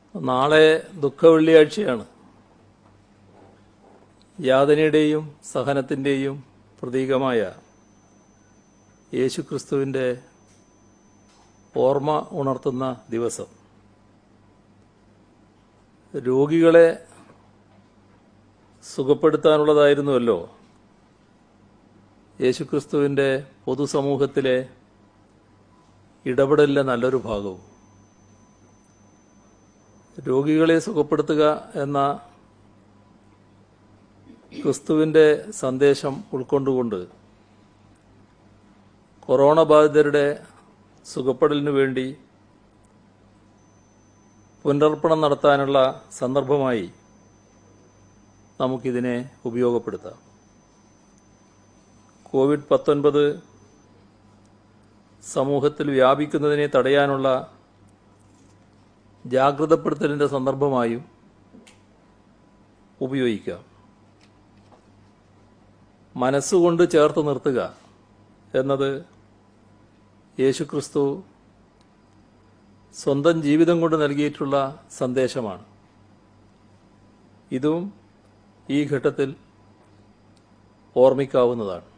നാളെ ദുഃഖവെള്ളിയാഴ്ചയാണ് യാതനയുടെയും സഹനത്തിൻ്റെയും പ്രതീകമായ യേശുക്രിസ്തുവിൻ്റെ ഓർമ്മ ഉണർത്തുന്ന ദിവസം രോഗികളെ സുഖപ്പെടുത്താനുള്ളതായിരുന്നുവല്ലോ യേശുക്രിസ്തുവിൻ്റെ പൊതുസമൂഹത്തിലെ ഇടപെടലിലെ നല്ലൊരു ഭാഗവും രോഗികളെ സുഖപ്പെടുത്തുക എന്ന ക്രിസ്തുവിൻ്റെ സന്ദേശം ഉൾക്കൊണ്ടുകൊണ്ട് കൊറോണ ബാധിതരുടെ സുഖപ്പെടലിനു വേണ്ടി പുനരർപ്പണം നടത്താനുള്ള സന്ദർഭമായി നമുക്കിതിനെ ഉപയോഗപ്പെടുത്താം കോവിഡ് പത്തൊൻപത് സമൂഹത്തിൽ വ്യാപിക്കുന്നതിനെ തടയാനുള്ള ജാഗ്രതപ്പെടുത്തലിൻ്റെ സന്ദർഭമായും ഉപയോഗിക്കാം മനസ്സുകൊണ്ട് ചേർത്ത് നിർത്തുക എന്നത് യേശുക്രിസ്തു സ്വന്തം ജീവിതം കൊണ്ട് നൽകിയിട്ടുള്ള സന്ദേശമാണ് ഇതും ഈ ഘട്ടത്തിൽ ഓർമ്മിക്കാവുന്നതാണ്